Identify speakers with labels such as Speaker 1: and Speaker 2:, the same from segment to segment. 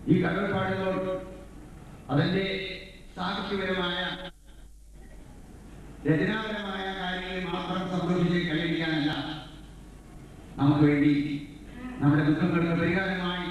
Speaker 1: ഈ കടൽപ്പാടുകൾ അതിന്റെ സാഹിത്യപരമായ രചനാപരമായ കാര്യങ്ങളിൽ മാത്രം സന്തോഷിച്ച് കഴിയിക്കാനല്ല നമുക്ക് വേണ്ടി നമ്മുടെ ദുഃഖങ്ങൾക്ക് പരിഹാരമായി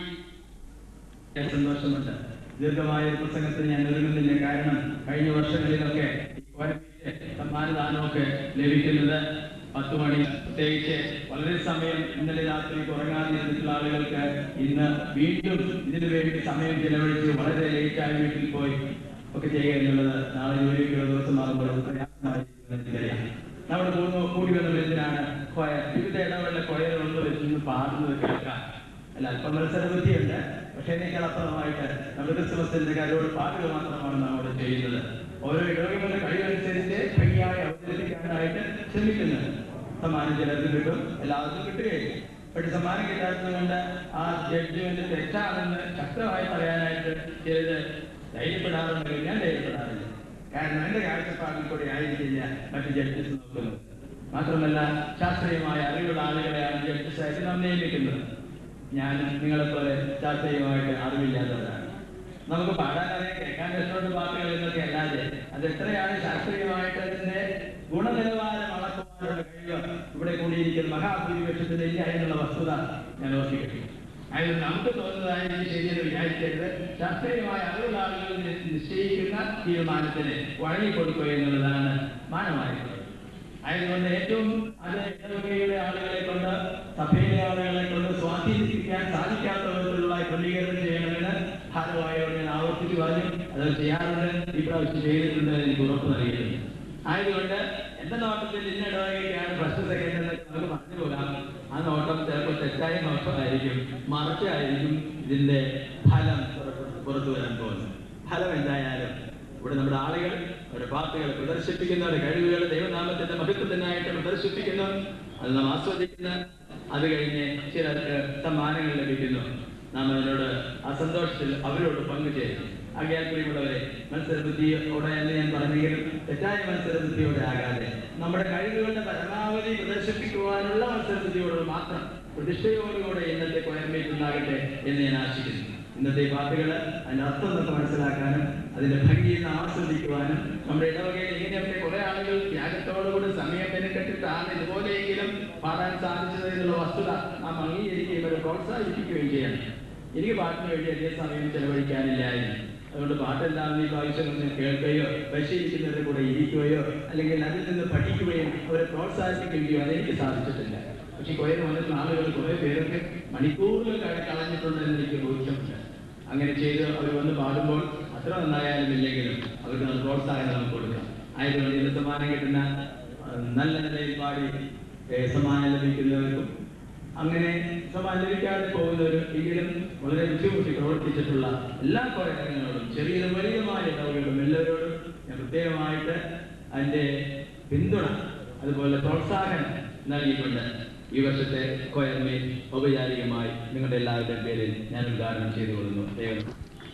Speaker 2: സന്തോഷമുണ്ട് ദീർഘമായ ഒരു പ്രസംഗത്തിന് ഞാൻ ഒരുങ്ങുന്നില്ല കാരണം കഴിഞ്ഞ വർഷങ്ങളിലൊക്കെ ഈ കോരപ്പീറ്റ് സമ്മാനദാനമൊക്കെ ലഭിക്കുന്നത് പത്ത് മണി പ്രത്യേകിച്ച് വളരെ സമയം ഇന്നലെ രാത്രി ഉറങ്ങാതെ ഇരുന്നിട്ടുള്ള ആളുകൾക്ക് ഇന്ന് വീണ്ടും ഇതിനു വേണ്ടി സമയം ചെലവഴിച്ച് വളരെ ലേറ്റായി വീട്ടിൽ പോയി ഒക്കെ ചെയ്യുക എന്നുള്ളത് നാളെ ജോലിക്കുള്ള ദിവസമാകുമ്പോൾ അത് പ്രയാസമായിരിക്കും എനിക്കറിയാം നമ്മൾ മൂന്ന് കൂടി വന്നത് എന്തിനാണ് കൊയർ വിവിധ ഇടവേള കൊയറുകൊണ്ട് വെച്ച് പാടുന്നത് കേൾക്കാം അല്ല അല്പം മത്സരബുദ്ധിയുണ്ട് പക്ഷേ എന്നേക്കാൾ അപ്പുറമായിട്ട് നമ്മുടെ ക്രിസ്മസിന്റെ കരോട് പാട്ടുകൾ മാത്രമാണ് നാം അവിടെ ചെയ്യുന്നത് ഓരോ ഇടവകളുടെ കഴിവനുസരിച്ച് ഭംഗിയായി അവതരിപ്പിക്കാനായിട്ട് ശ്രമിക്കുന്നത് സമ്മാനം ചിലർക്ക് കിട്ടും എല്ലാവർക്കും കിട്ടുകയില്ല പക്ഷെ സമ്മാനം കിട്ടാത്തത് കൊണ്ട് ആ ജഡ്ജ്മെന്റ് തെറ്റാണെന്ന് ശക്തമായി പറയാനായിട്ട് ചിലത് ധൈര്യപ്പെടാറുണ്ടെങ്കിൽ ഞാൻ ധൈര്യപ്പെടാറില്ല കാരണം എന്റെ കാഴ്ചപ്പാടിൽ കൂടെ ആയിരിക്കില്ല മറ്റു ജഡ്ജസ് നോക്കുന്നത് മാത്രമല്ല ശാസ്ത്രീയമായ അറിവുള്ള ആളുകളെയാണ് ജഡ്ജസായിട്ട് നാം നിയമിക്കുന്നത് ഞാൻ നിങ്ങളെപ്പോലെ ശാസ്ത്രീയമായിട്ട് അറിവില്ലാത്തവരാണ് നമുക്ക് പാടാൻ അറിയാം കേൾക്കാൻ രസമുണ്ട് പാട്ടുകൾ എന്നൊക്കെ അല്ലാതെ അത് എത്രയാണ് ശാസ്ത്രീയമായിട്ട് അതിന്റെ ഗുണനിലവാരം അളക്കുവാനുള്ള കഴിവ് ഇവിടെ കൂടിയിരിക്കുന്ന മഹാഭൂരിപക്ഷത്തിന് ഇല്ല എന്നുള്ള വസ്തുത ഞാൻ ഓർമ്മിക്കുന്നു അതായത് നമുക്ക് തോന്നുന്നതായി ഇത് ശരിയെന്ന് വിചാരിക്കരുത് ശാസ്ത്രീയമായ അറിവുള്ള ആളുകൾ നി- നിശ്ചയിക്കുന്ന തീരുമാനത്തിന് വഴങ്ങിക്കൊടുക്കുക എന്നുള്ളതാണ് മാനമായിട്ടുള്ളത് ആയതുകൊണ്ട് ഏറ്റവും അത് ഇടവകയുടെ ആളുകളെ കൊണ്ട് സഭയിലെ ആളുകളെ കൊണ്ട് സ്വാധീനിപ്പിക്കാൻ സാധിക്കാത്ത വിധത്തിലുള്ള ക്രമീകരണം ചെയ്യണമെന്ന് ഭാരവാഹിയോട് ഞാൻ ആവർത്തിച്ചു പറഞ്ഞു അത് ചെയ്യാറുണ്ട് ഈ പ്രാവശ്യം ചെയ്തിട്ടുണ്ട് എന്ന് എനിക്ക് ഉറപ്പ് നൽകിയിട്ടുണ്ട് ആയതുകൊണ്ട് എന്റെ നോട്ടത്തിൽ ഇന്ന ഇടവകയ്ക്കാണ് ഫസ്റ്റ് സെക്കൻഡ് എന്നൊക്കെ നമുക്ക് പറഞ്ഞു പോകാം ആ നോട്ടം ചിലപ്പോൾ തെറ്റായ നോട്ടമായിരിക്കും മറച്ചായിരിക്കും ഇതിന്റെ ഫലം പുറത്ത് പുറത്തു വരാൻ പോകുന്നത് ഫലം എന്തായാലും ഇവിടെ നമ്മുടെ ആളുകൾ അവരുടെ പാർട്ടികൾ പ്രദർശിപ്പിക്കുന്ന അവരുടെ കഴിവുകൾ ദൈവനാമത്തിന്റെ മഹത്വത്തിനായിട്ട് പ്രദർശിപ്പിക്കുന്നു അത് നാം ആസ്വദിക്കുന്നു അത് കഴിഞ്ഞ് ചിലർക്ക് സമ്മാനങ്ങൾ ലഭിക്കുന്നു നാം അതിനോട് ആ സന്തോഷത്തിൽ അവരോട് പങ്കുചേരും ആകയാൽ പ്രിയമുള്ളവരെ മത്സരബുദ്ധിയോടെ എന്ന് ഞാൻ പറഞ്ഞെങ്കിലും തെറ്റായ മത്സരബുദ്ധിയോടെ ആകാതെ നമ്മുടെ കഴിവുകളുടെ പരമാവധി പ്രദർശിപ്പിക്കുവാനുള്ള മത്സരബുദ്ധിയോട് മാത്രം പ്രതിഷ്ഠയോടുകൂടെ ഇന്നത്തെ കൊയർമേറ്റ് ഉണ്ടാകട്ടെ എന്ന് ഞാൻ ആശിക്കുന്നു ഇന്നത്തെ പാട്ടുകൾ അതിന്റെ അർത്ഥം നമുക്ക് മനസ്സിലാക്കാനും അതിന്റെ ഭംഗിയിൽ നിന്ന് ആസ്വദിക്കുവാനും നമ്മുടെ ഇടവകയിൽ ഇങ്ങനെയൊക്കെ കുറെ ആളുകൾ ത്യാഗത്തോടുകൂടി സമയം മെനക്കെട്ടിട്ടാണ് ഇതുപോലെയെങ്കിലും പാടാൻ സാധിച്ചത് എന്നുള്ള വസ്തുത നാം അംഗീകരിക്കുകയും അവരെ പ്രോത്സാഹിപ്പിക്കുകയും ചെയ്യണം എനിക്ക് പാട്ടിന് വേണ്ടി അധികം സമയം ചെലവഴിക്കാനില്ലായിരുന്നു അതുകൊണ്ട് പാട്ടെല്ലാം ഈ പ്രാവശ്യം ഒന്ന് കേൾക്കുകയോ പരിശീലിക്കുന്നവരുടെ കൂടെ ഇരിക്കുകയോ അല്ലെങ്കിൽ അതിൽ നിന്ന് പഠിക്കുകയും അവരെ പ്രോത്സാഹിപ്പിക്കുകയോ അതെനിക്ക് സാധിച്ചിട്ടില്ല പക്ഷെ കൊയർ വന്നിട്ടുള്ള ആളുകൾ കുറെ പേരൊക്കെ മണിക്കൂറുകൾ ക- കളഞ്ഞിട്ടുണ്ട് എന്ന് എനിക്ക് ബോധ്യമുണ്ട് അങ്ങനെ ചെയ്ത് അവർ വന്ന് പാടുമ്പോൾ അത്ര നന്നായാലും ഇല്ലെങ്കിലും അവർക്ക് നല്ല പ്രോത്സാഹനം നമുക്ക് കൊടുക്കാം ആയതുകൊണ്ട് ഇന്ന് സമ്മാനം കിട്ടുന്ന ആ, നല്ല നിലയിൽ പാടി ഏ, സമ്മാനം ലഭിക്കുന്നവർക്കും അങ്ങനെ സമ്മാനം ലഭിക്കാതെ പോകുന്നവരും എങ്കിലും വളരെ ബുദ്ധിമുട്ടി പ്രവർത്തിച്ചിട്ടുള്ള എല്ലാ കുറേങ്ങളോടും ചെറിയതും വലിയതുമായ ഇടവുകളും എല്ലാവരോടും ഞാൻ പ്രത്യേകമായിട്ട് അതിന്റെ പിന്തുണ അതുപോലെ പ്രോത്സാഹനം നൽകിക്കൊണ്ട് ഈ വർഷത്തെ കൊയർമേ ഔപചാരികമായി നിങ്ങളുടെ എല്ലാവരുടെയും പേരിൽ ഞാൻ ഉദ്ഘാടനം ചെയ്തുകൊള്ളുന്നു ദൈവം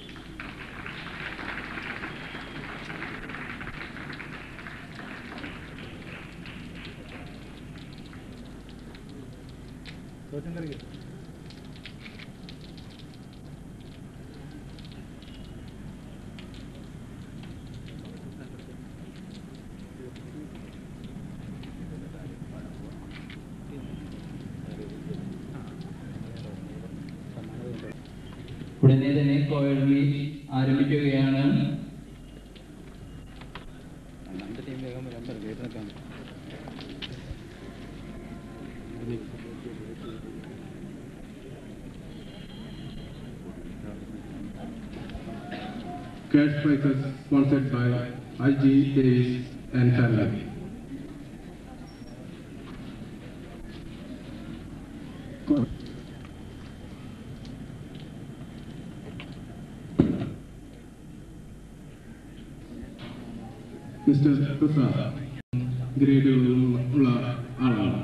Speaker 3: ഉടനെ തന്നെ കോഴി ആരംഭിക്കുകയാണ്
Speaker 4: Cash prizes sponsored by I.G. Davis and family. Mister Prasad ഗ്രേഡുകളുള്ള ആളാണ്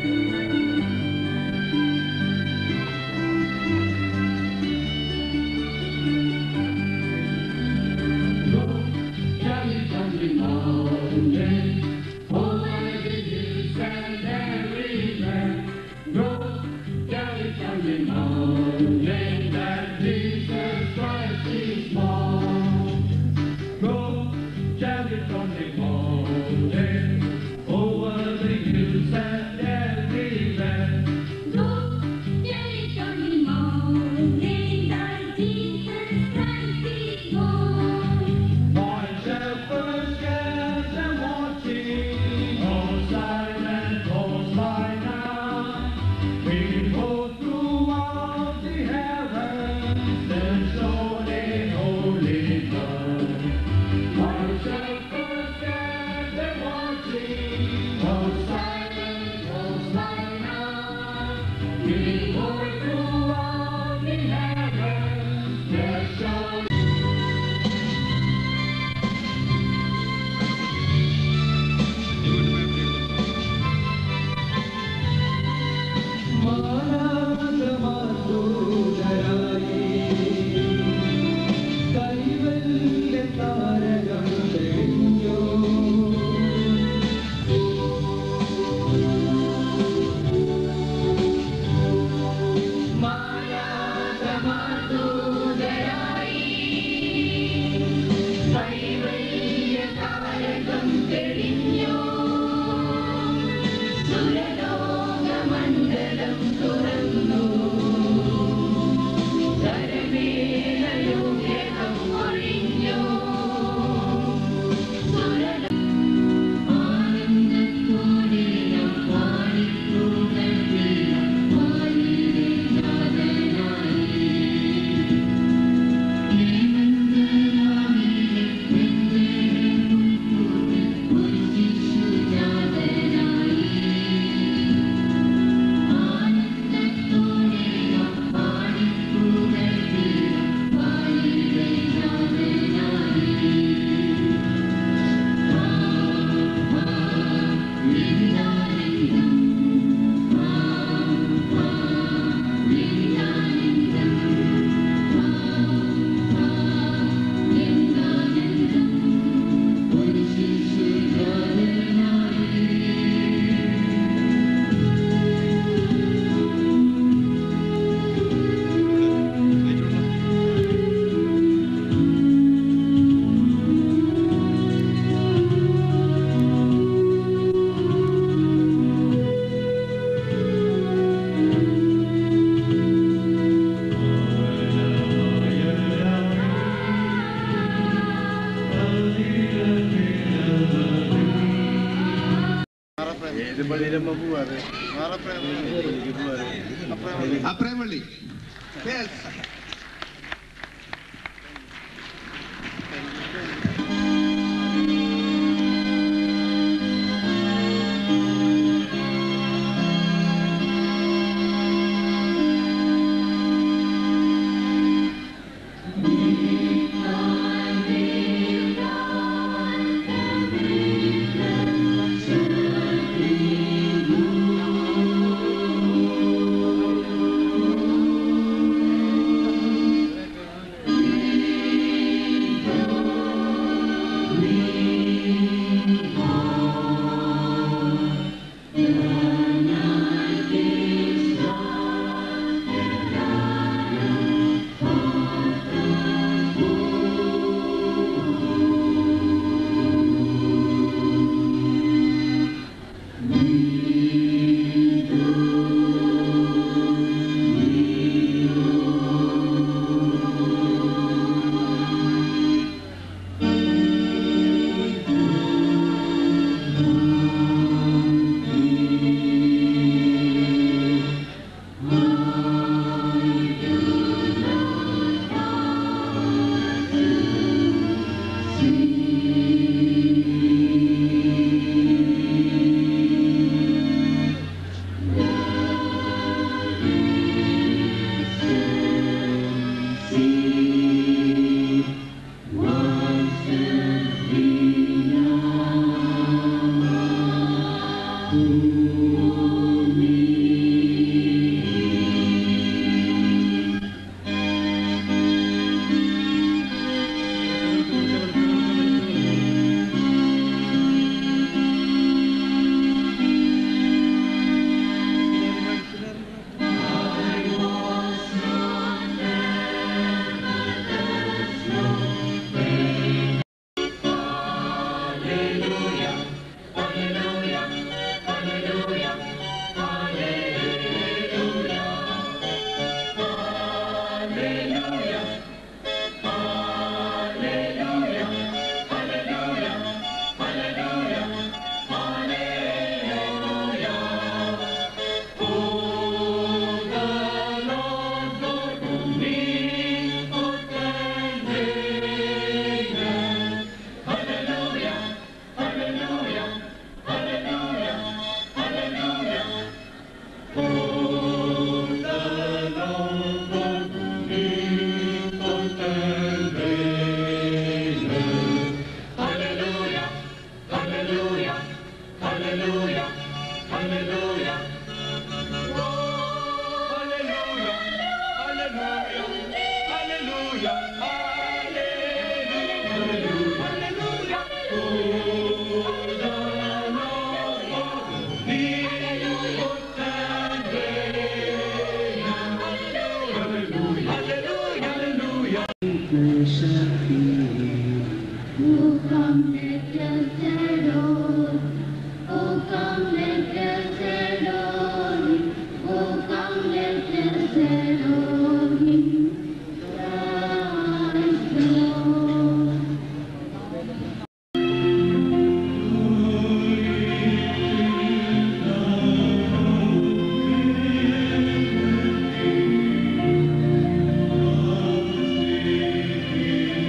Speaker 5: Thank അപ്രേമള്ളി
Speaker 6: Hallelujah.
Speaker 5: worship you. Oh, come, let us adore. Oh, come, let us adore him. Oh, come, let us adore him. Christ the Lord.
Speaker 6: Thank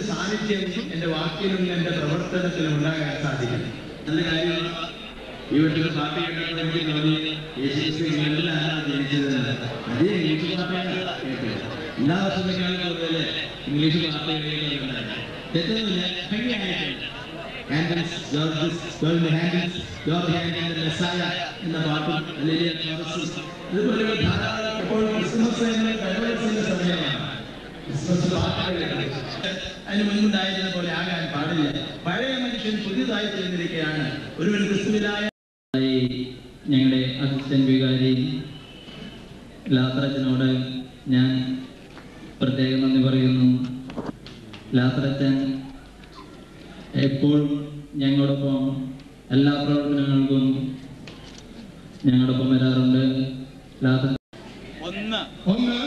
Speaker 2: സാന്നിധ്യം എൻ്റെ വാക്കിലും എൻ്റെ പ്രവർത്തനത്തിലും ഉണ്ടാകാൻ സാധിക്കും നല്ല കാര്യമാണ് ഈ വീട്ടിൽ പാർട്ടി കേട്ടപ്പോൾ എനിക്ക് തോന്നി യേശുക്രിസ്തു ഇംഗ്ലണ്ടിലാണ് ജനിച്ചതെന്ന് അതേ ഇംഗ്ലീഷ് പാർട്ടിയാണ് കേട്ടത് എല്ലാ വർഷത്തേക്കാളും കൂടുതൽ ഇംഗ്ലീഷ് പാർട്ടികളിൽ തെറ്റൊന്നുമില്ല ഭംഗിയായിട്ടുണ്ട് Handel's George's gold Handel's George Handel Messiah എന്ന പാട്ടും അല്ലെങ്കിൽ കോറസും ഇതുപോലെ ധാരാളം ഇപ്പോൾ ക്രിസ്മസ് എന്ന ഡൈവേഴ്സിന്റെ സമയമാണ് ക്രിസ്മസ് പാട്ടുകൾ അതിന് മുൻപുണ്ടായിരുന്ന പോലെ ആകാൻ പാടില്ല പഴയ മനുഷ്യൻ പുതിയതായി തീർന്നിരിക്കുകയാണ് ഒരുവൻ ക്രിസ്തുവിനായ
Speaker 3: ഞങ്ങളുടെ അസിസ്റ്റന്റ് വികാരി ലാത്രച്ചനോട് ഞാൻ പ്രത്യേകം നന്ദി പറയുന്നു ലാത്രച്ചൻ എപ്പോഴും ഞങ്ങളോടൊപ്പം എല്ലാ പ്രവർത്തനങ്ങൾക്കും ഞങ്ങളോടൊപ്പം വരാറുണ്ട് ലാത്ര
Speaker 2: ഒന്ന്
Speaker 4: ഒന്ന്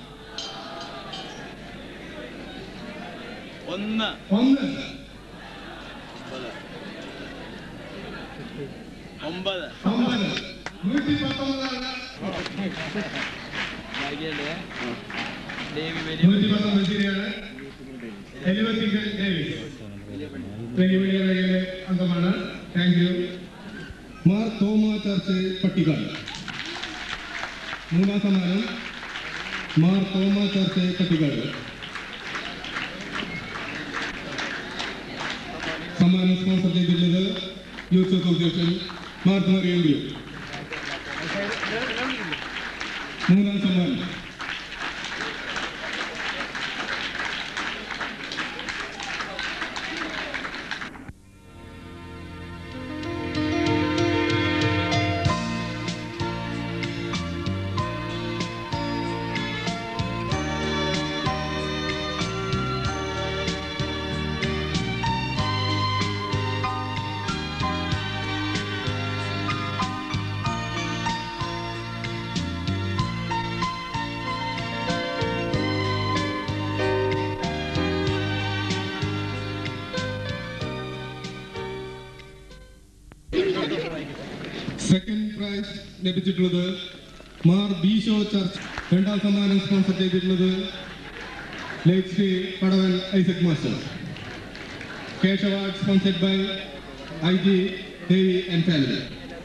Speaker 2: ഒന്ന്
Speaker 4: ഒന്ന്
Speaker 2: ഒമ്പത്
Speaker 4: ഒമ്പത് നൂറ്റി പത്തൊമ്പതാണ് നൂറ്റി പത്തൊമ്പത് ശരിയാണ് എലിവത്തിങ്കൽ ഡേവിസ് വെല്ലുവിളി വേഗയിലെ അംഗമാണ് thank you Mar Thoma church Pattikkad മൂന്നാം സമ്മാനം മാർ തോമ ചർച്ച് പട്ടിക്കാട് സമ്മാനം സ്പോൺസർ ചെയ്തിട്ടുള്ളത് യൂത്ത് അസോസിയേഷൻ മാർച്ച് മറിയേണ്ടിയോ മൂന്നാം സമ്മാനം സെക്കൻഡ് പ്രൈസ് ലഭിച്ചിട്ടുള്ളത് മാർ ബീഷോ ചർച്ച് രണ്ടാം സമ്മാനം സ്പോൺസർ ചെയ്തിട്ടുള്ളത് late Shri Padavan Isaac master cash award sponsored by I G Devi and family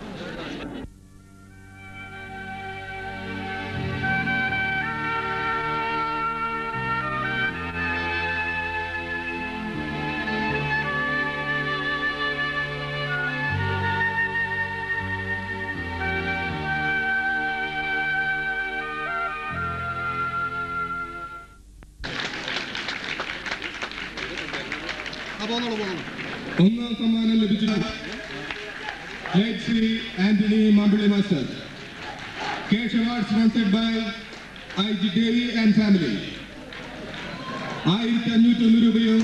Speaker 4: ഒന്നാം സമ്മാനം ലഭിച്ചിട്ടുണ്ട് late Shri Antony Mampilly master cash award sponsored by I G Devi and family ആയിരത്തി അഞ്ഞൂറ്റി ഒന്ന് രൂപയും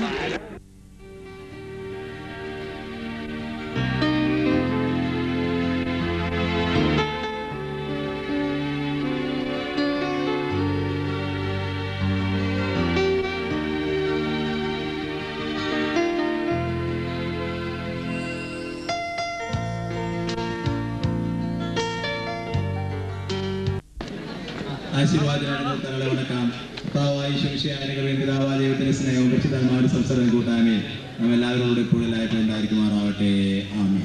Speaker 6: ആശീർവാദനാണ് തങ്ങളെ വണക്കാം കർത്താവായ ശംശയാനുകളെ പിതാവായ ദൈവത്തിന്റെ സ്നേഹവും പരിശുദ്ധന്മാരുടെ സംസർഗം കൂട്ടാമേ നാം എല്ലാവരോടും കൂടുതലായിട്ട് ഉണ്ടായിരിക്കുമാറാവട്ടെ ആമേ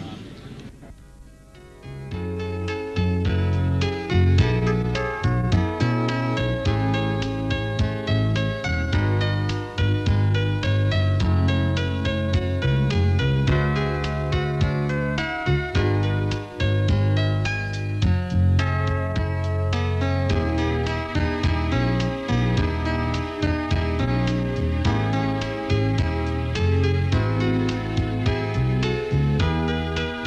Speaker 5: ും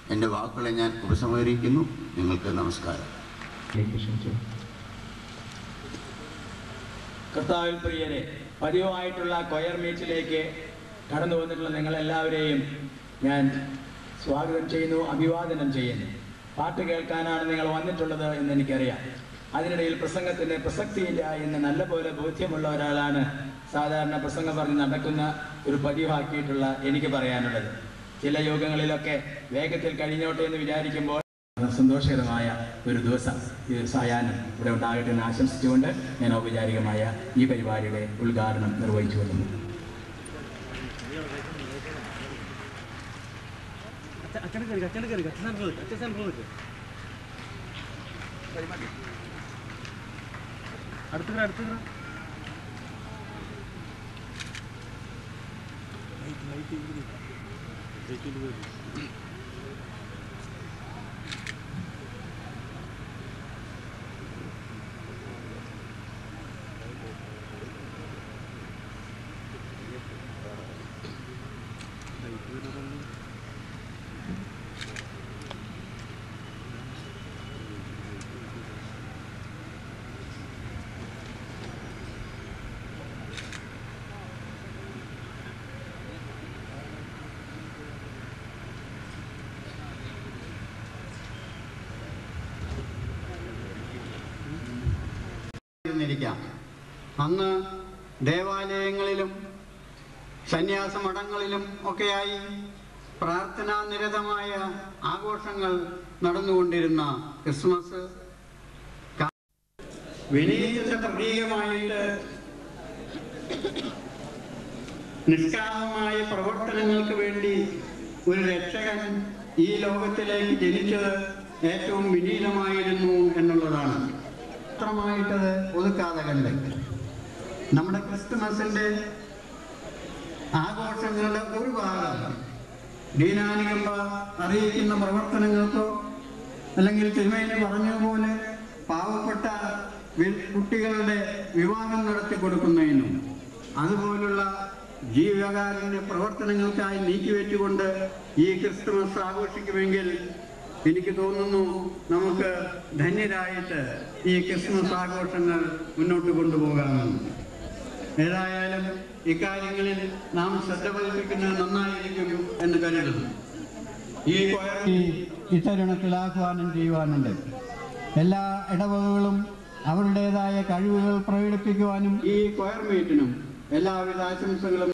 Speaker 1: എൻ്റെ വാക്കുകളെ ഞാൻ ഉപസംഹരിക്കുന്നു നിങ്ങൾക്ക് നമസ്കാരം
Speaker 2: കർത്താവിൽ പ്രിയരെ പതിവായിട്ടുള്ള കൊയർ മീറ്റിലേക്ക് കടന്നു വന്നിട്ടുള്ള നിങ്ങളെല്ലാവരെയും ഞാൻ സ്വാഗതം ചെയ്യുന്നു അഭിവാദനം ചെയ്യുന്നു പാട്ട് കേൾക്കാനാണ് നിങ്ങൾ വന്നിട്ടുള്ളത് എന്ന് എനിക്കറിയാം അതിനിടയിൽ പ്രസംഗത്തിന് പ്രസക്തിയില്ല എന്ന് നല്ലപോലെ ബോധ്യമുള്ള ഒരാളാണ് സാധാരണ പ്രസംഗം പറഞ്ഞ് നടക്കുന്ന ഒരു പതിവാക്കിയിട്ടുള്ള എനിക്ക് പറയാനുള്ളത് ചില യോഗങ്ങളിലൊക്കെ വേഗത്തിൽ കഴിഞ്ഞോട്ടെ എന്ന് വിചാരിക്കുമ്പോൾ സന്തോഷകരമായ ഒരു ദിവസം ഈ സായാഹ്നം ഇവിടെ ഉണ്ടാകട്ടെ എന്ന് ആശംസിച്ചുകൊണ്ട് ഞാൻ ഔപചാരികമായ ഈ പരിപാടിയുടെ ഉദ്ഘാടനം നിർവഹിച്ചു കൊള്ളുന്നു
Speaker 7: ഇരുന്നിരിക്കാം അന്ന് ദേവാലയങ്ങളിലും സന്യാസ മഠങ്ങളിലും ഒക്കെയായി പ്രാർത്ഥനാ നിരതമായ ആഘോഷങ്ങൾ നടന്നുകൊണ്ടിരുന്ന ക്രിസ്മസ് ക- വിനയത്തിന്റെ പ്രതീകമായിട്ട് നിഷ്കാമമായ പ്രവർത്തനങ്ങൾക്ക് വേണ്ടി ഒരു രക്ഷകൻ ഈ ലോകത്തിലേക്ക് ജനിച്ചത് ഏറ്റവും വിനീതമായിരുന്നു എന്നുള്ളതാണ് മാത്രമായിട്ടത് ഒതുക്കാതെ കണ്ട് നമ്മുടെ ക്രിസ്തുമസിന്റെ ആഘോഷങ്ങളുടെ ഒരു ഭാഗം ദീനാനുകമ്പ അറിയിക്കുന്ന പ്രവർത്തനങ്ങൾക്കോ അല്ലെങ്കിൽ തിരുമേനി പറഞ്ഞതുപോലെ പാവപ്പെട്ട വി- കുട്ടികളുടെ വിവാഹം നടത്തി കൊടുക്കുന്നതിനും അതുപോലുള്ള ജീവകാരുണ്യ പ്രവർത്തനങ്ങൾക്കായി നീക്കിവെച്ചുകൊണ്ട് ഈ ക്രിസ്തുമസ് ആഘോഷിക്കുമെങ്കിൽ എനിക്ക് തോന്നുന്നു നമുക്ക് ധന്യരായിട്ട് ഈ ക്രിസ്മസ് ആഘോഷങ്ങൾ മുന്നോട്ട് കൊണ്ടുപോകാമെന്ന് ഏതായാലും ഇക്കാര്യങ്ങളിൽ നാം ശ്രദ്ധ പതിപ്പിക്കുന്നത് നന്നായിരിക്കും എന്ന് കരുതുന്നു ഈ കൊയർ- ഈ ഇത്തരുണത്തിൽ ആഹ്വാനം ചെയ്യുവാനുണ്ട് എല്ലാ ഇടവകകളും അവരുടേതായ കഴിവുകൾ പ്രകടിപ്പിക്കുവാനും ഈ കൊയർ മീറ്റിനും എല്ലാവിധ ആശംസകളും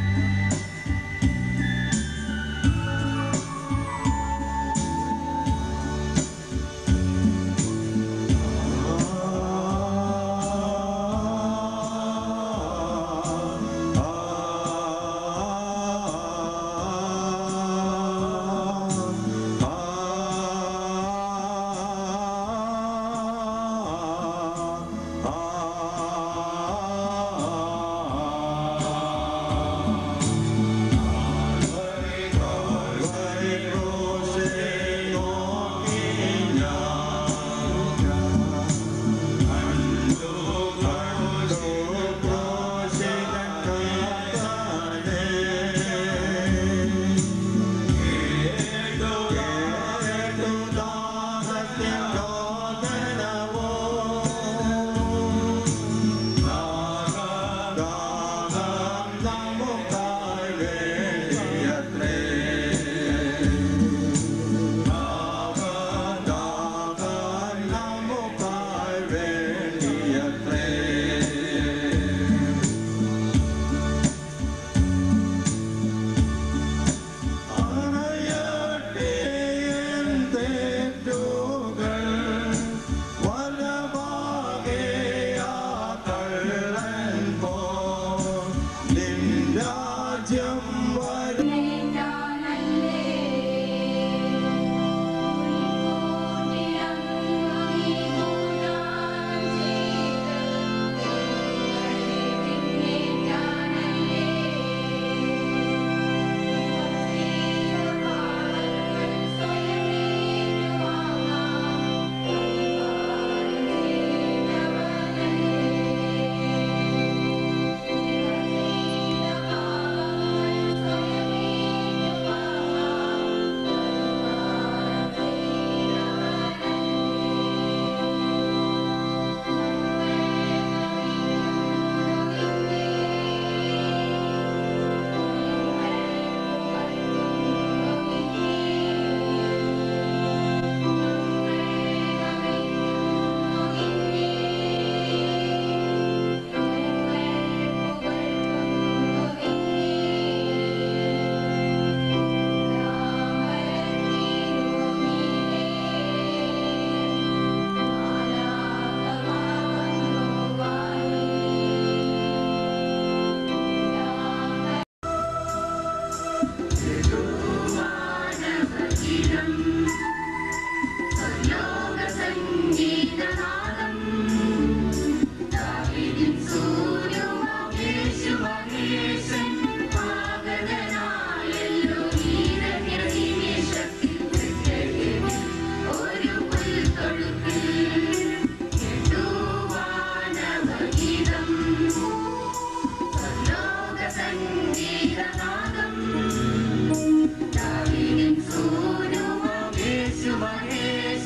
Speaker 6: ആ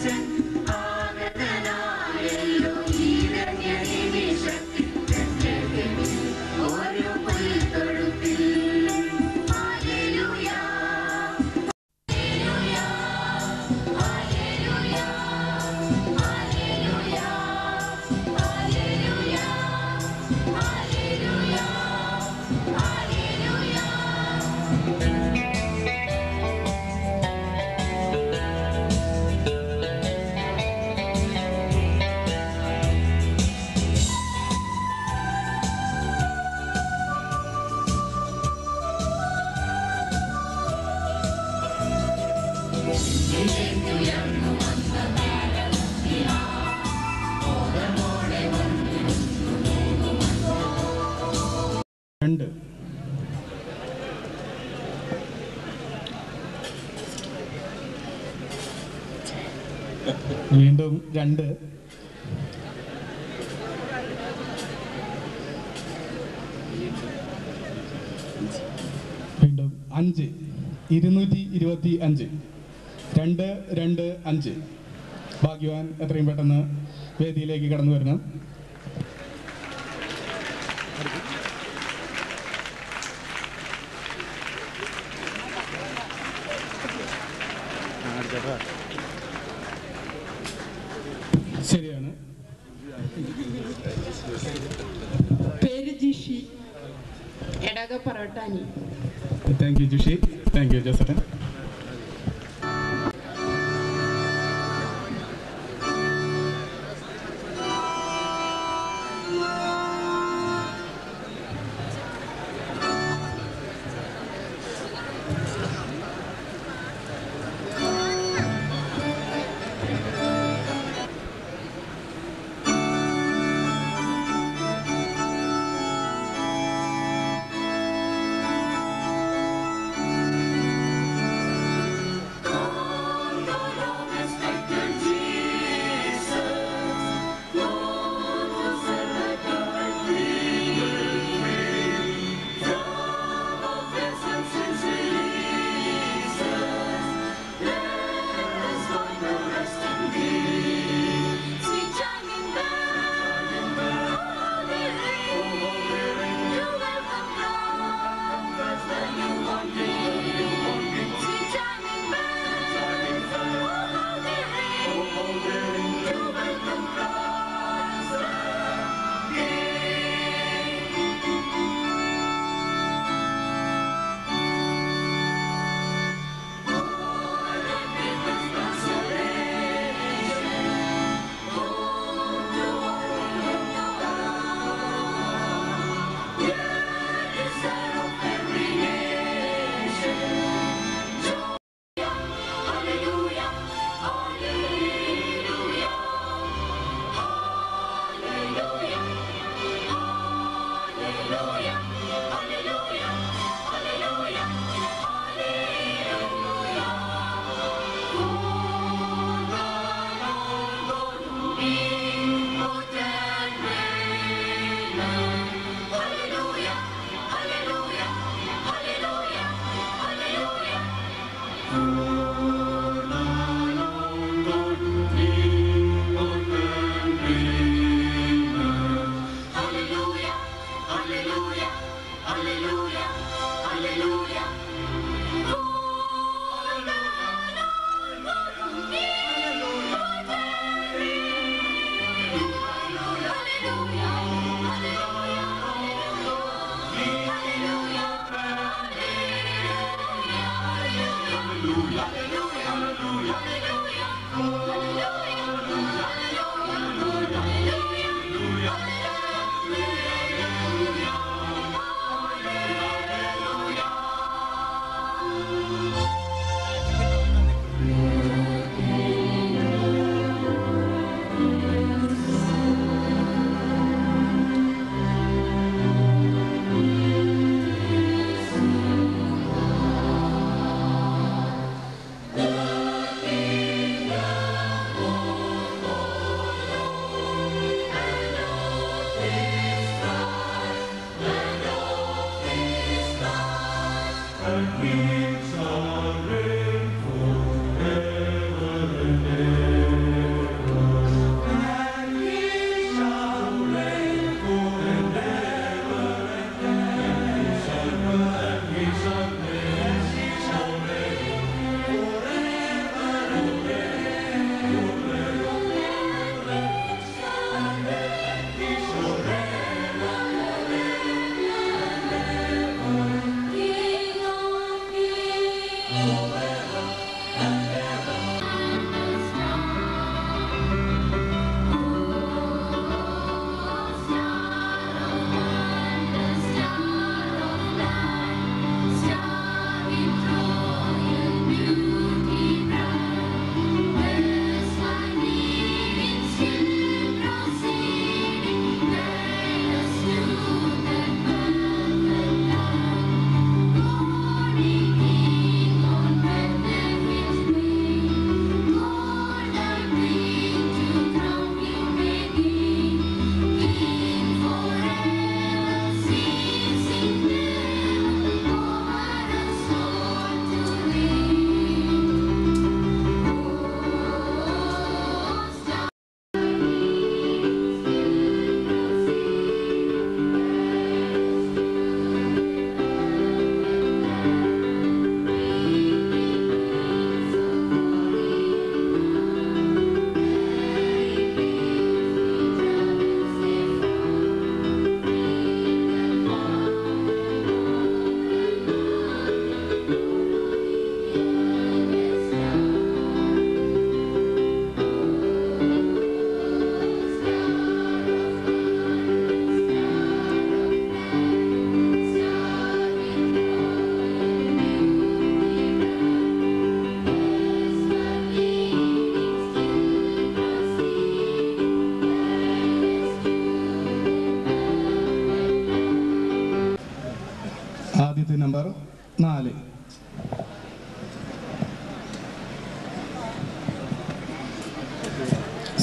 Speaker 4: രണ്ട് വീണ്ടും രണ്ട് വീണ്ടും അഞ്ച് ഇരുന്നൂറ്റി ഇരുപത്തി അഞ്ച് രണ്ട് രണ്ട് അഞ്ച് ഭാഗ്യവാൻ എത്രയും പെട്ടെന്ന് വേദിയിലേക്ക് കടന്നു വരണം ശരിയാണ്
Speaker 8: പേര് ജിഷി എടക പറട്ടാനി
Speaker 4: thank you Jushi thank you ജോസഫൻ
Speaker 5: ും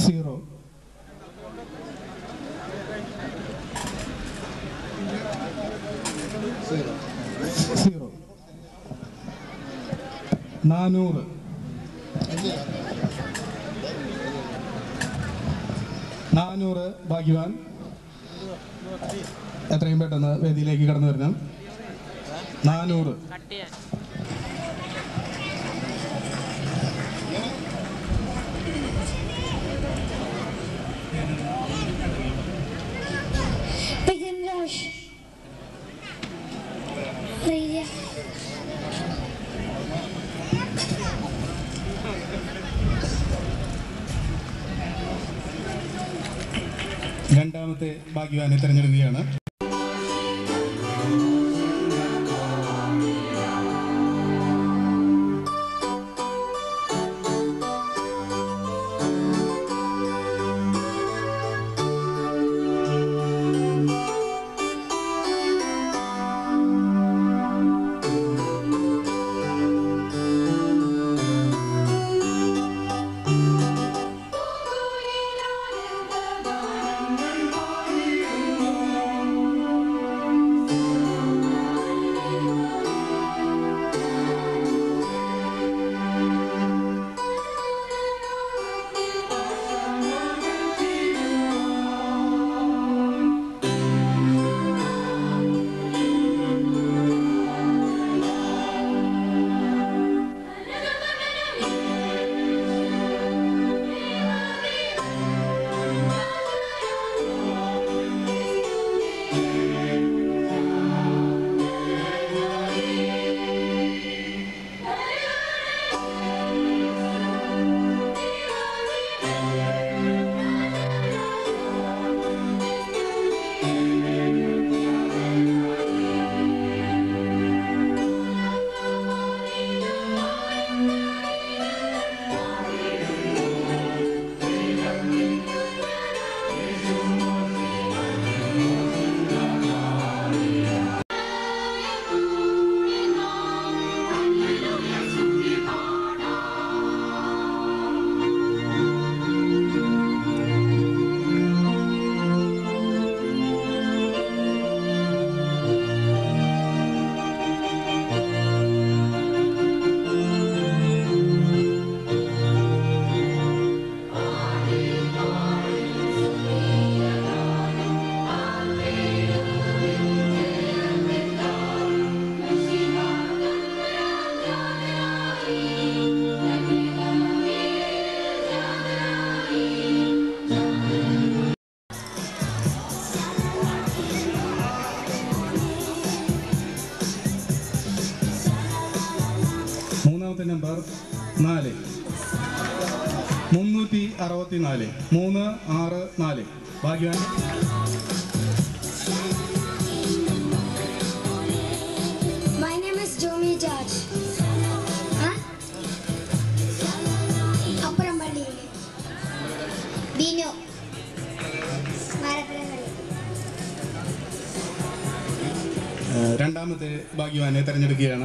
Speaker 4: സീറോ സീറോ നാനൂറ് നാനൂറ് ഭാഗ്യവാൻ എത്രയും പെട്ടെന്ന് വേദിയിലേക്ക് കടന്നു വരണം നാനൂറ്
Speaker 5: Begin rush. Radio.
Speaker 4: രണ്ടാമത്തെ ഭാഗ്യവാനെ തിരഞ്ഞെടുക്കുകയാണ് മൂന്നാമത്തെ നമ്പർ നാല് മുന്നൂറ്റി അറുപത്തി നാല് മൂന്ന് ആറ് നാല് ഭാഗ്യവാൻ
Speaker 5: My name is Jomi George. Huh? അപ്പുറംപള്ളി Binu മരപ്പുറംപള്ളി
Speaker 4: ഏഹ് രണ്ടാമത്തെ ഭാഗ്യവാനെ തിരഞ്ഞെടുക്കുകയാണ്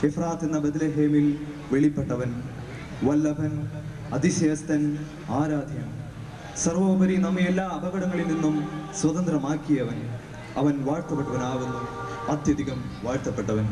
Speaker 9: എഫ്രാത്ത് എന്ന ബദ്ലഹേമിൽ വെളിപ്പെട്ടവൻ വല്ലഭൻ അതിശയസ്തൻ ആരാധ്യൻ സർവോപരി നമ്മെ എല്ലാ അപകടങ്ങളിൽ നിന്നും സ്വതന്ത്രമാക്കിയവൻ അവൻ വാഴ്ത്തപ്പെട്ടവനാകുന്നു അത്യധികം വാഴ്ത്തപ്പെട്ടവൻ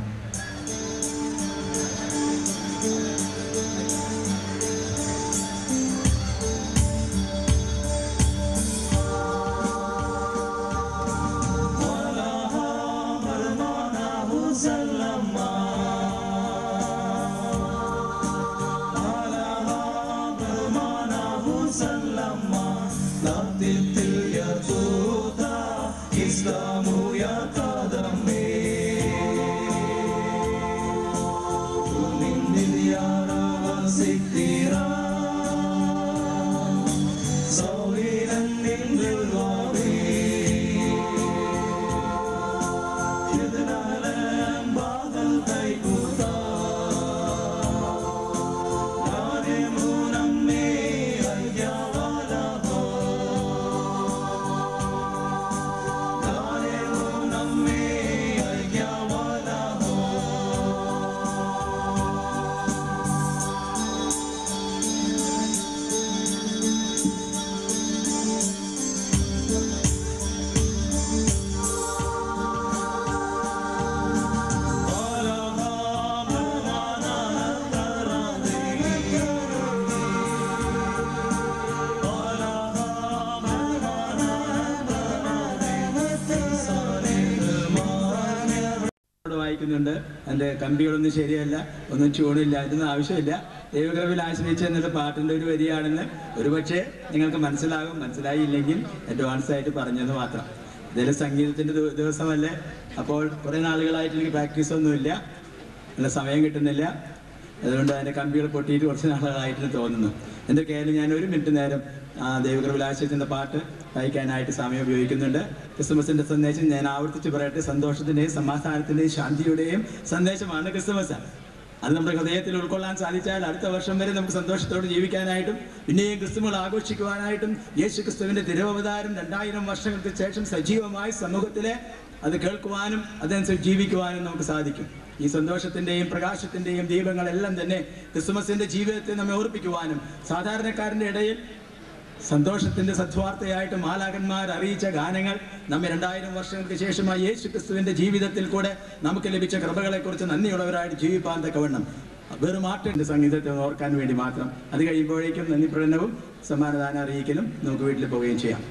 Speaker 6: ഇവിടെ വായിക്കുന്നുണ്ട് എൻ്റെ കമ്പികളൊന്നും ശരിയല്ല ഒന്നും ചൂടില്ല ഇതൊന്നും ആവശ്യമില്ല ദൈവകൃപയിൽ ആശ്രയിച്ച് എന്നുള്ള പാട്ടിൻ്റെ ഒരു വരിയാണെന്ന് ഒരുപക്ഷെ നിങ്ങൾക്ക് മനസ്സിലാകും മനസ്സിലായില്ലെങ്കിൽ അഡ്വാൻസ് ആയിട്ട് പറഞ്ഞത് മാത്രം ഇതിൽ സംഗീതത്തിൻ്റെ ദിവ- ദിവസമല്ലേ അപ്പോൾ കുറേ നാളുകളായിട്ട് എനിക്ക് പ്രാക്ടീസ് ഒന്നുമില്ല നല്ല സമയം കിട്ടുന്നില്ല അതുകൊണ്ട് അതിൻ്റെ കമ്പികൾ പൊട്ടിയിട്ട് കുറച്ച് നാളുകളായിട്ട് തോന്നുന്നു എന്തൊക്കെയായാലും ഞാൻ ഒരു മിനിറ്റ് നേരം ആ ദൈവകൃപലാശയത്തിൻ്റെ പാട്ട് വായിക്കാനായിട്ട് സമയം ഉപയോഗിക്കുന്നുണ്ട് ക്രിസ്മസിന്റെ സന്ദേശം ഞാൻ ആവർത്തിച്ച് പറയട്ടെ സന്തോഷത്തിന്റെയും സമാധാനത്തിന്റെയും ശാന്തിയുടെയും സന്ദേശമാണ് ക്രിസ്മസ് അത് നമ്മുടെ ഹൃദയത്തിൽ ഉൾക്കൊള്ളാൻ സാധിച്ചാൽ അടുത്ത വർഷം വരെ നമുക്ക് സന്തോഷത്തോടെ ജീവിക്കാനായിട്ടും പിന്നെയും ക്രിസ്തുമകൾ ആഘോഷിക്കുവാനായിട്ടും യേശു ക്രിസ്തുവിന്റെ തിരുവവതാരം രണ്ടായിരം വർഷങ്ങൾക്ക് ശേഷം സജീവമായി സമൂഹത്തിലെ അത് കേൾക്കുവാനും അതനുസരിച്ച് ജീവിക്കുവാനും നമുക്ക് സാധിക്കും ഈ സന്തോഷത്തിന്റെയും പ്രകാശത്തിന്റെയും ദീപങ്ങളെല്ലാം തന്നെ ക്രിസ്മസിന്റെ ജീവിതത്തെ നമ്മെ ഓർപ്പിക്കുവാനും സാധാരണക്കാരന്റെ ഇടയിൽ സന്തോഷത്തിന്റെ സദ്വാർത്തയായിട്ട് മാലാകന്മാർ അറിയിച്ച ഗാനങ്ങൾ നമ്മെ രണ്ടായിരം വർഷങ്ങൾക്ക് ശേഷമായി യേശു ക്രിസ്തുവിന്റെ ജീവിതത്തിൽ കൂടെ നമുക്ക് ലഭിച്ച കൃപകളെ കുറിച്ച് നന്ദിയുള്ളവരായിട്ട് ജീവിപ്പാൻ തക്കവണ്ണം വെറും ആട്ടിന്റെ സംഗീതത്തെ ഒന്ന് ഓർക്കാൻ വേണ്ടി മാത്രം അത് കഴിയുമ്പോഴേക്കും നന്ദി പ്രകടനവും സമ്മാനദാനം അറിയിക്കലും നമുക്ക് വീട്ടിൽ പോവുകയും ചെയ്യാം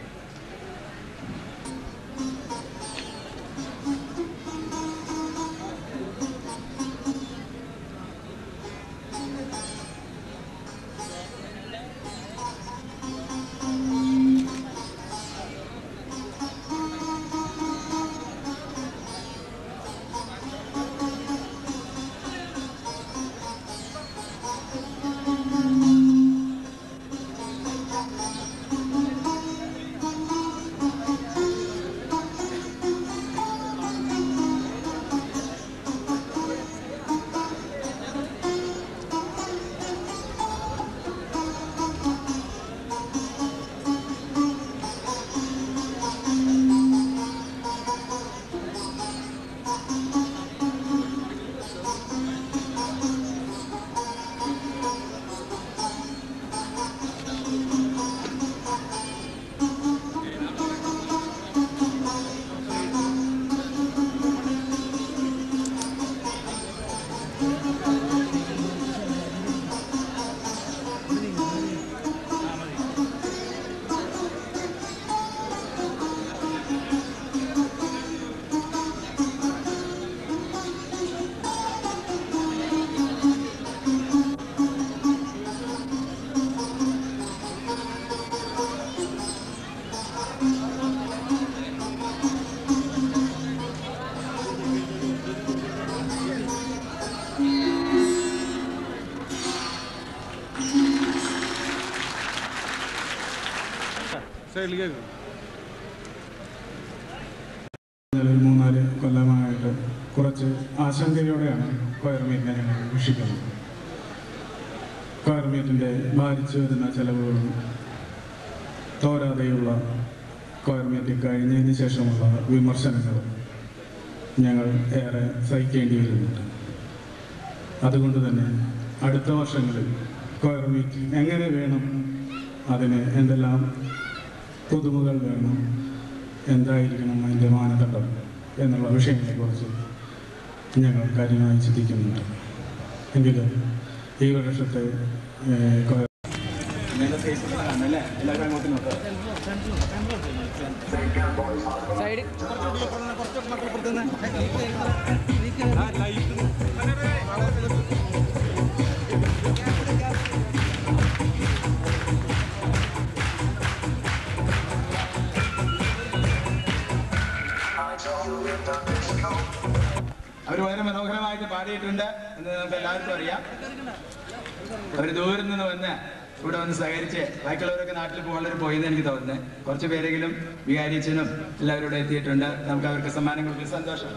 Speaker 10: ഒരു മൂന്നാല് കൊല്ലമായിട്ട് കുറച്ച് ആശങ്കയോടെയാണ് കൊയർ മീറ്റിനെ ഞങ്ങൾ വീക്ഷിക്കുന്നത് കൊയർ മീറ്റിൻ്റെ ഭാരിച്ചു വരുന്ന ചെലവുകളും തോരാതെയുള്ള കൊയർ മീറ്റിംഗ് കഴിഞ്ഞതിന് ശേഷമുള്ള വിമർശനങ്ങൾ ഞങ്ങൾ ഏറെ സഹിക്കേണ്ടി വരുന്നുണ്ട് അതുകൊണ്ട് തന്നെ അടുത്ത വർഷങ്ങളിൽ കൊയർ മീറ്റ് എങ്ങനെ വേണം അതിന് എന്തെല്ലാം പുതുമകൾ വേണം എന്തായിരിക്കണം അതിൻ്റെ മാനദണ്ഡം എന്നുള്ള വിഷയങ്ങളെക്കുറിച്ച് ഞങ്ങൾ കാര്യമായി ചിന്തിക്കുന്നുണ്ട് എങ്കിലും ഈ വർഷത്തെ ഏഹ്, കൊയർ
Speaker 6: നിങ്ങൾ ഫേസ്ബുക്കിലാണ് അല്ലേ എല്ലാവരും അങ്ങോട്ട് നോക്കാം സൈഡിൽ അവർ വളരെ മനോഹരമായിട്ട് പാടിയിട്ടുണ്ട് എന്ന് നമുക്ക് എല്ലാവർക്കും അറിയാം അവർ ദൂരം നിന്ന് വന്ന് ഇവിടെ വന്ന് സഹകരിച്ച് ബാക്കിയുള്ളവരൊക്കെ നാട്ടിൽ പോകാനുള്ളവർ പോയെന്ന് എനിക്ക് തോന്നുന്നത് കുറച്ച് പേരെങ്കിലും വികാരിച്ചനും എല്ലാവരും ഇവിടെ എത്തിയിട്ടുണ്ട് നമുക്ക് അവർക്ക് സമ്മാനം കൊടുക്കുന്ന സന്തോഷം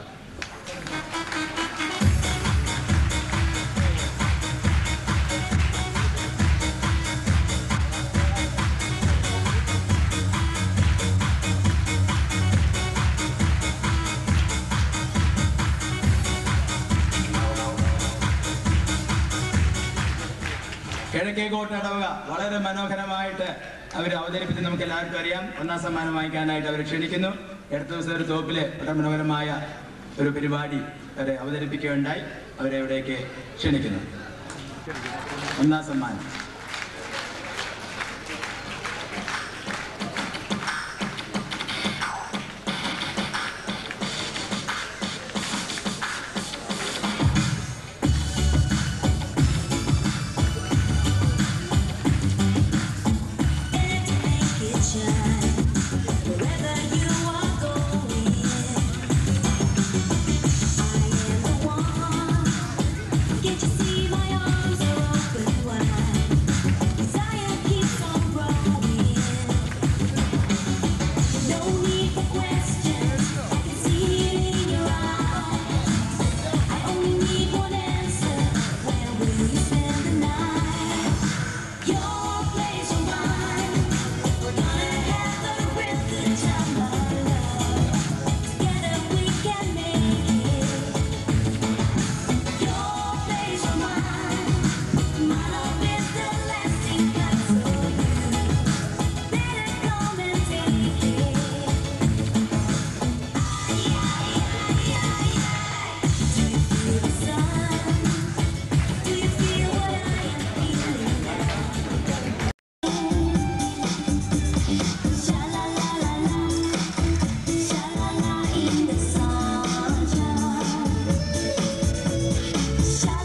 Speaker 6: കിഴക്കേക്കോട്ട് ഇടവക വളരെ മനോഹരമായിട്ട് അവർ അവതരിപ്പിച്ച് നമുക്ക് എല്ലാവർക്കും അറിയാം ഒന്നാം സമ്മാനം വാങ്ങിക്കാനായിട്ട് അവർ ക്ഷണിക്കുന്നു അടുത്ത ദിവസം ഒരു തോപ്പില് വളരെ മനോഹരമായ ഒരു പരിപാടി അവരെ അവതരിപ്പിക്കുകയുണ്ടായി അവരെ ഇവിടേക്ക് ക്ഷണിക്കുന്നു ഒന്നാം സമ്മാനം
Speaker 11: Shine